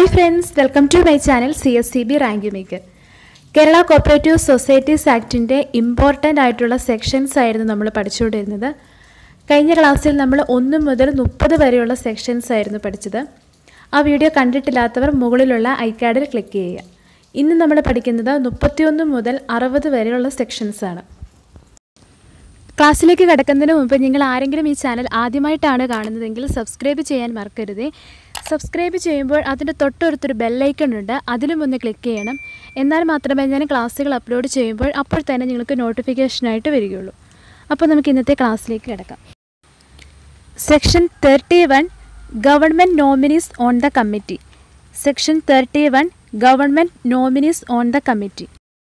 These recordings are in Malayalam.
hi friends welcome to my channel C S C B rank maker Kerala cooperative societies ആക്ടിൻ്റെ ഇമ്പോർട്ടൻ്റ് ആയിട്ടുള്ള സെക്ഷൻസ് ആയിരുന്നു നമ്മൾ പഠിച്ചുകൊണ്ടിരുന്നത് കഴിഞ്ഞ ക്ലാസ്സിൽ നമ്മൾ ഒന്ന് മുതൽ മുപ്പത് വരെയുള്ള സെക്ഷൻസ് ആയിരുന്നു പഠിച്ചത് ആ വീഡിയോ കണ്ടിട്ടില്ലാത്തവർ മുകളിലുള്ള ഐക്കാർഡിൽ ക്ലിക്ക് ചെയ്യുക ഇന്ന് നമ്മൾ പഠിക്കുന്നത് മുപ്പത്തിയൊന്ന് മുതൽ അറുപത് വരെയുള്ള സെക്ഷൻസ് ആണ് ക്ലാസ്സിലേക്ക് കിടക്കുന്നതിന് മുമ്പ് നിങ്ങൾ ആരെങ്കിലും ഈ ചാനൽ ആദ്യമായിട്ടാണ് കാണുന്നതെങ്കിൽ സബ്സ്ക്രൈബ് ചെയ്യാൻ മറക്കരുത് സബ്സ്ക്രൈബ് ചെയ്യുമ്പോൾ അതിൻ്റെ തൊട്ടടുത്തൊരു ബെല്ലൈക്കൺ ഉണ്ട് അതിലും ഒന്ന് ക്ലിക്ക് ചെയ്യണം എന്നാൽ മാത്രമേ ഞാൻ ക്ലാസ്സുകൾ അപ്ലോഡ് ചെയ്യുമ്പോൾ അപ്പോൾ തന്നെ നിങ്ങൾക്ക് നോട്ടിഫിക്കേഷനായിട്ട് വരികയുള്ളൂ അപ്പോൾ നമുക്ക് ഇന്നത്തെ ക്ലാസ്സിലേക്ക് കിടക്കാം section thirty one government nominees on the committee section thirty one government nominees on the committee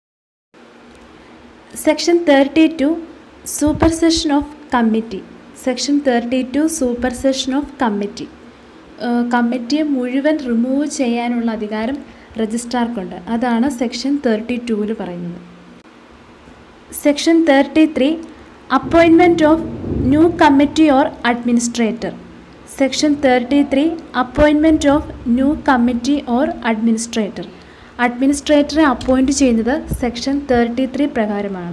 section thirty two supersession of committee section thirty two supersession of committee കമ്മിറ്റിയെ മുഴുവൻ റിമൂവ് ചെയ്യാനുള്ള അധികാരം രജിസ്ട്രാർക്കുണ്ട് അതാണ് സെക്ഷൻ തേർട്ടി ടൂവിൽ പറയുന്നത് section thirty three appointment of new committee or administrator section thirty three appointment of new committee or administrator അഡ്മിനിസ്ട്രേറ്ററെ അപ്പോയിൻറ്റ് ചെയ്യുന്നത് സെക്ഷൻ തേർട്ടി ത്രീ പ്രകാരമാണ്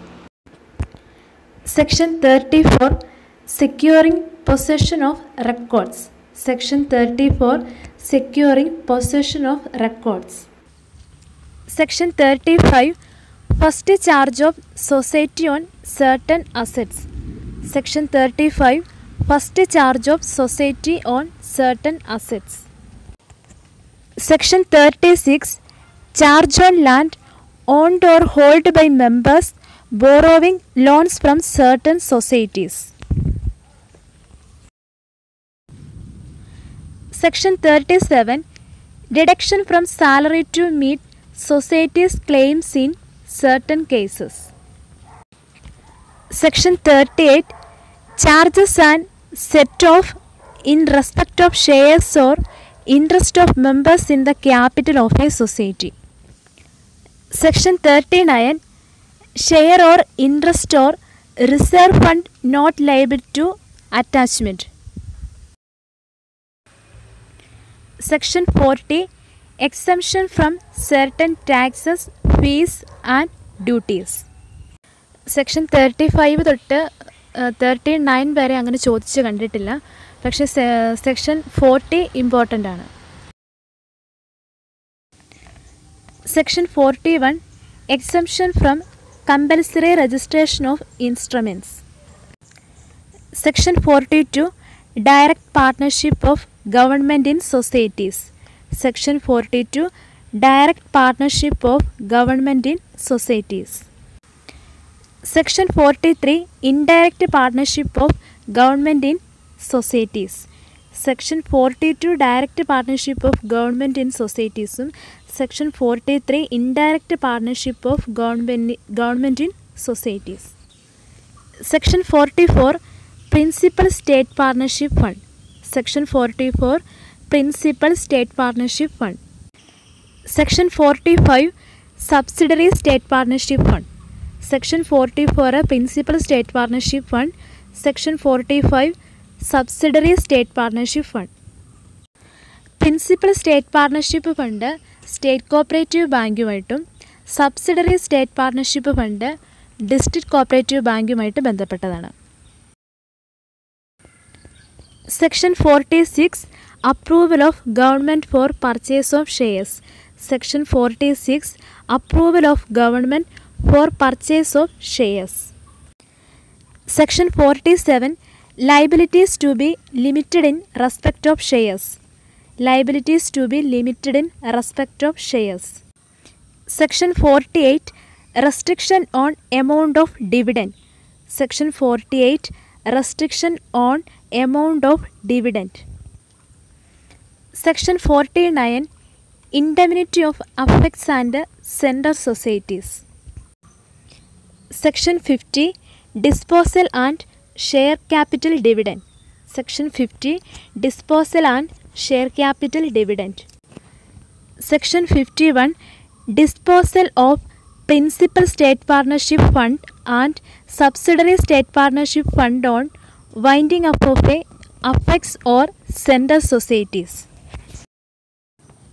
section thirty four securing possession of records section thirty four securing possession of records section thirty five first charge of society on certain assets section thirty five first charge of society on certain assets section thirty six charge on land owned or hold by members borrowing loans from certain societies section thirty seven deduction from salary to meet societies claims in certain cases section thirty eight charges and set off in respect of shares or interest of members in the capital of a society section thirty nine share or interest or reserve fund not liable to attachment section forty exemption from certain taxes fees and duties section thirty five തൊട്ട് തേർട്ടി നയൻ വരെ അങ്ങനെ ചോദിച്ച് കണ്ടിട്ടില്ല പക്ഷേ സെക്ഷൻ ഫോർട്ടി ഇമ്പോർട്ടൻ്റ് ആണ് section forty one exemption from compulsory registration of instruments section forty two direct partnership of government in societies section forty two direct partnership of government in societies section forty three indirect partnership of government in societies section forty two direct partnership of government in സൊസൈറ്റീസും section forty three indirect partnership of government government in societies section forty four principal state partnership fund section forty four principal state partnership fund section forty five subsidiary state partnership fund section forty four principal state partnership fund section forty five subsidiary state partnership fund principal state partnership fund state cooperative ബാങ്കുമായിട്ടും subsidiary state partnership fund district cooperative ബാങ്കുമായിട്ട് ബന്ധപ്പെട്ടതാണ് section forty six approval of government for purchase of shares section forty six approval of government for purchase of shares section forty seven liabilities to be limited in respect of shares liabilities to be limited in respect of shares section forty eight restriction on amount of dividend section forty eight restriction on amount of dividend section forty nine indemnity of apex and central societies section fifty disposal and share capital dividend section fifty disposal and share capital dividend section fifty one disposal of principal state partnership fund and subsidiary state partnership fund on winding up of a apex or central societies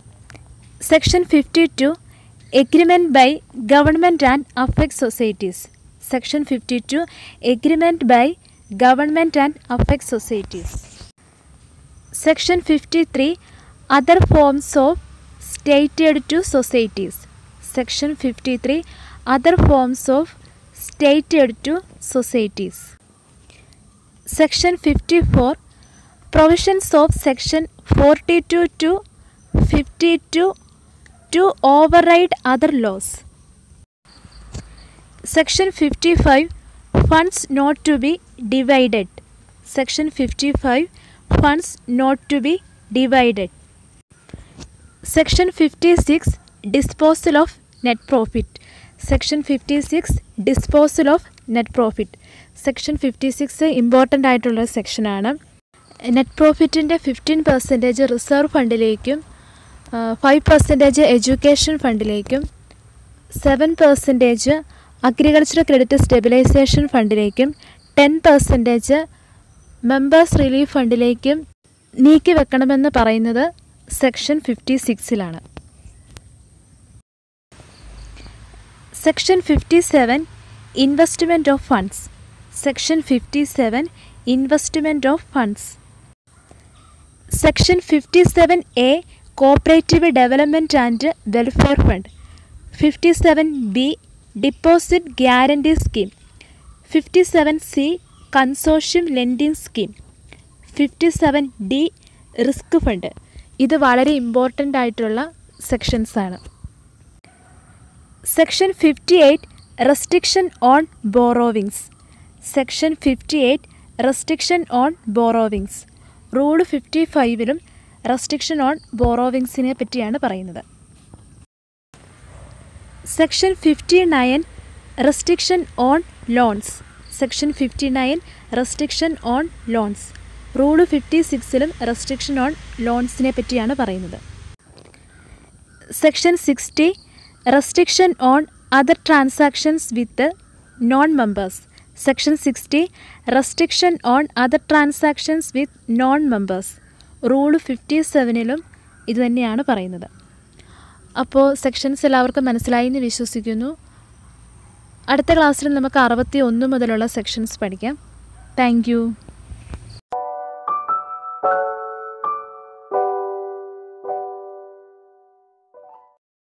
section fifty two agreement by government and apex societies section fifty two agreement by government and apex societies section fifty three other forms of state aid to societies section fifty three other forms of state aid to societies section fifty four provisions of section forty two to fifty two to override other laws section fifty five funds not to be divided section fifty five funds not to be divided section fifty six disposal of net profit section fifty six disposal of net profit section fifty six important ആയിട്ടുള്ള സെക്ഷനാണ് നെറ്റ് പ്രോഫിറ്റിൻ്റെ ഫിഫ്റ്റീൻ പെർസെൻറ്റേജ് റിസർവ് ഫണ്ടിലേക്കും ഫൈവ് പെർസെൻറ്റേജ് എഡ്യൂക്കേഷൻ ഫണ്ടിലേക്കും seven percentage agriculture credit stabilisation ഫണ്ടിലേക്കും ടെൻ പെർസെൻറ്റേജ് മെമ്പേഴ്സ് റിലീഫ് ഫണ്ടിലേക്കും നീക്കി വെക്കണമെന്ന് പറയുന്നത് സെക്ഷൻ ഫിഫ്റ്റി സിക്സിലാണ് section fifty seven investment of funds section fifty seven investment of funds section fifty seven A cooperative development and welfare fund fifty seven B deposit guarantee scheme fifty seven C consortium lending scheme fifty seven D risk fund ഇത് വളരെ ഇമ്പോർട്ടൻ്റ് ആയിട്ടുള്ള സെക്ഷൻസ് ആണ് section fifty eight restriction on borrowings section fifty eight restriction on borrowings rule fifty ഫൈവിലും റെസ്ട്രിക്ഷൻ ഓൺ ബോറോവിങ്സിനെ പറ്റിയാണ് പറയുന്നത് section fifty nine restriction on loans section fifty nine restriction on loans rule fifty സിക്സിലും റെസ്ട്രിക്ഷൻ ഓൺ ലോൺസിനെ പറ്റിയാണ് പറയുന്നത് section sixty restriction on other transactions with non members section sixty restriction on other transactions with non members rule fifty സെവനിലും ഇതുതന്നെയാണ് പറയുന്നത് അപ്പോൾ സെക്ഷൻസ് എല്ലാവർക്കും മനസ്സിലായി എന്ന് വിശ്വസിക്കുന്നു അടുത്ത ക്ലാസ്സിൽ നമുക്ക് അറുപത്തി ഒന്ന് മുതലുള്ള സെക്ഷൻസ് പഠിക്കാം താങ്ക്